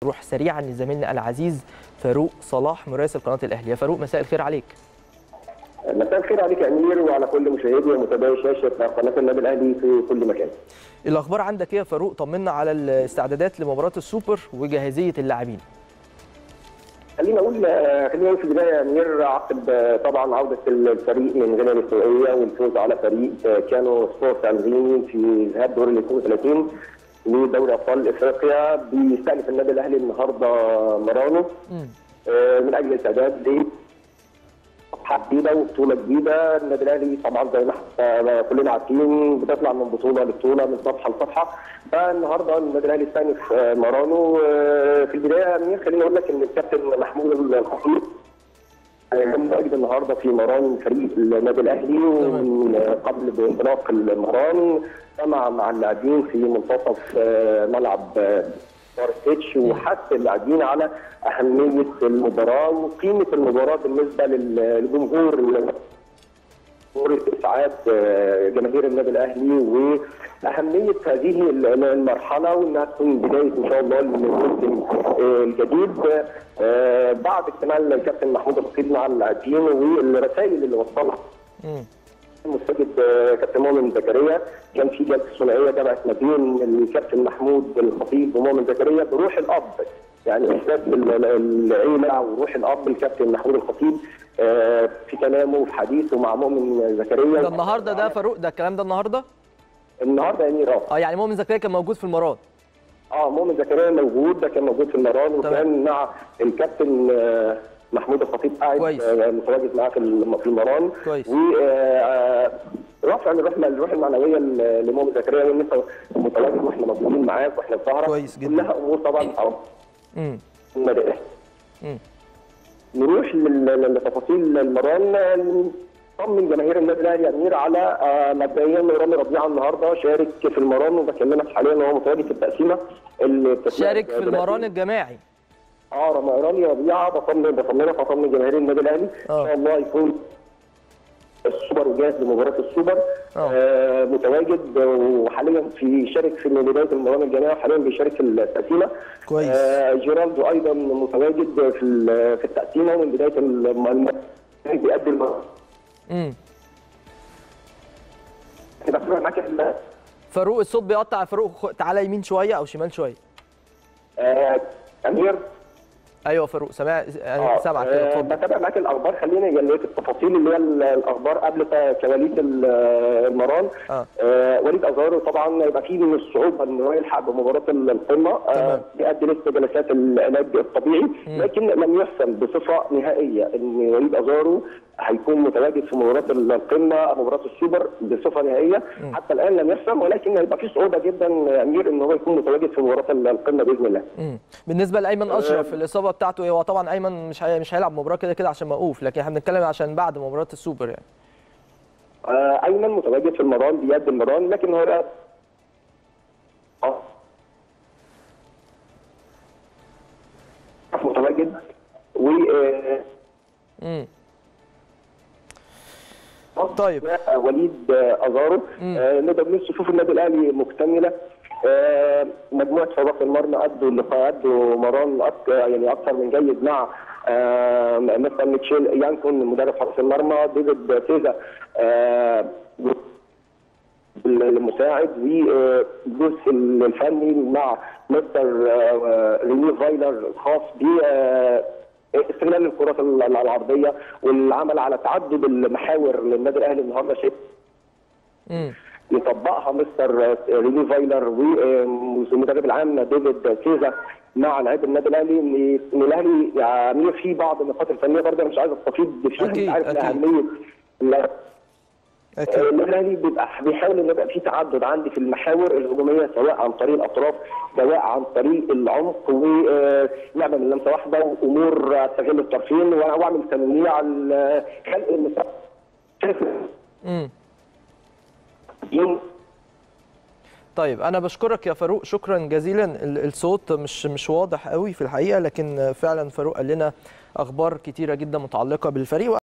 نروح سريعا لزميلنا العزيز فاروق صلاح مراسل قناه الاهلي يا فاروق مساء الخير عليك مساء الخير عليك يا امير وعلى كل مشاهدي ومتابعي شاشه قناه النادي الاهلي في كل مكان. الاخبار عندك ايه يا فاروق طمنا على الاستعدادات لمباراه السوبر وجاهزيه اللاعبين خلينا اقول خلينا نقول في البدايه يا امير عقب طبعا عوده الفريق من غينيا الاستوائيه والفوز على فريق كانوا سبورت الغيني في ذهاب دور ال 32 لدوري ابطال افريقيا بيستأنف النادي الاهلي النهارده مرانو من اجل الاستعداد ل صفحه جديده وبطوله جديده النادي الاهلي طبعا زي ما كلنا عارفين بتطلع من بطوله لبطوله من صفحه لصفحه فالنهارده النادي الاهلي استأنف مرانو في البدايه امير خليني اقول لك ان الكابتن محمود الخطيب كان متواجد النهارده في مران فريق النادي الاهلي ومن قبل بانطلاق المران سمع مع اللاعبين في منتصف ملعب ستيتش وحث اللاعبين على اهميه المباراه وقيمه المباراه بالنسبه للجمهور جمهور اسعاد جماهير النادي الاهلي واهميه هذه المرحله وانها تكون بدايه ان شاء الله للموسم الجديد بعد اجتماع الكابتن محمود الخطيب مع اللاعبين والرسائل اللي وصلها مستجد كابتن مؤمن زكريا كان في جلسه ثنائيه جمعت ما بين الكابتن محمود الخطيب ومؤمن زكريا بروح الاب يعني احساس العيله وروح الاب الكابتن محمود الخطيب في كلامه وفي حديثه مع مؤمن زكريا ده النهارده ده فاروق ده الكلام ده النهارده؟ النهارده يا امير اه يعني مؤمن زكريا كان موجود في المران اه مؤمن زكريا موجود ده كان موجود في المران وكان مع الكابتن محمود الخطيب قاعد متواجد معاه في المران كويس و رفع الروح الروح المعنويه لمؤمن زكريا وان انت متواجد واحنا موجودين معاك واحنا في ظهرك كويس جدا كلها امور طبعا امم نروح لتفاصيل المران طمن جماهير النادي الاهلي يا امير على مبدئيا رامي ربيعه النهارده شارك في المران وبكلمك حاليا وهو متواجد في التقسيمه شارك في المران الجماعي اه رامي ربيعه بطمن بطمنك بطمن جماهير النادي الاهلي ان شاء الله يكون السوبر وجاهز لمباراه السوبر آه متواجد وحاليا في شارك في بدايه المران الجماعي وحاليا بيشارك في التقسيمه كويس آه جيرالدو ايضا متواجد في في التقسيمه ومن بدايه المران بيأدي المران امم كده معاك فاروق الصوت بيقطع فاروق تعالى يمين شويه او شمال شويه آه امير ايوه فاروق سامع آه سامعك كده اتفضل بتابع معاك الاخبار خلينا جليت التفاصيل اللي هي الاخبار قبل كواليس المران آه. آه وليد ازارو طبعا يبقى فيه من الصعوبه ان هو يلحق بمباراه القمه آه بيأدي لسه جلسات العلاج الطبيعي مم. لكن لم يحسم بصفه نهائيه ان وليد ازارو هيكون متواجد في مباراه القمه او مباراه السوبر بصفه نهائيه مم. حتى الان لم يحسم ولكن هيبقى في صعوبه جدا يا امير ان هو يكون متواجد في مباراه القمه باذن الله مم. بالنسبه لايمن اشرف الاصابه بتاعته ايه هو طبعا ايمن مش هي... مش هيلعب مباراه كده كده عشان موقوف لكن احنا بنتكلم عشان بعد مباراه السوبر يعني آه ايمن متواجد في المران بيد المران لكن هو اه متواجد و امم طيب وليد ازارو آه نقدر نقول صفوف النادي الاهلي مكتمله آه مجموعه حراس المرمى ادوا اللقاء ادوا مران أك يعني اكثر من جيد مع آه مثلا ميتشيل يانكون مدرب حراس المرمى ديفيد فيزا آه المساعد والجزء الفني مع مستر ريني فايلر الخاص ب استغلال الكرات العرضيه والعمل على تعدد المحاور للنادي الاهلي النهارده شيء يطبقها مستر ريني فايلر والمدرب العام ديفيد كيزا مع لعيبه النادي الاهلي ان الاهلي يعني في بعض النقاط الفنيه برضه مش عايز استفيد فيها أكيد عارف أكيد. اهميه اكيد النادي الاهلي بيبقى بيحاول ان يبقى في تعدد عندي في المحاور الهجوميه سواء عن طريق الاطراف سواء عن طريق العمق ونعمل من لمسه واحده وامور استغل الطرفين واعمل تنويع على خلق المساحه امم طيب انا بشكرك يا فاروق شكرا جزيلا ال- الصوت مش مش واضح قوي في الحقيقه لكن فعلا فاروق قال لنا اخبار كتيره جدا متعلقه بالفريق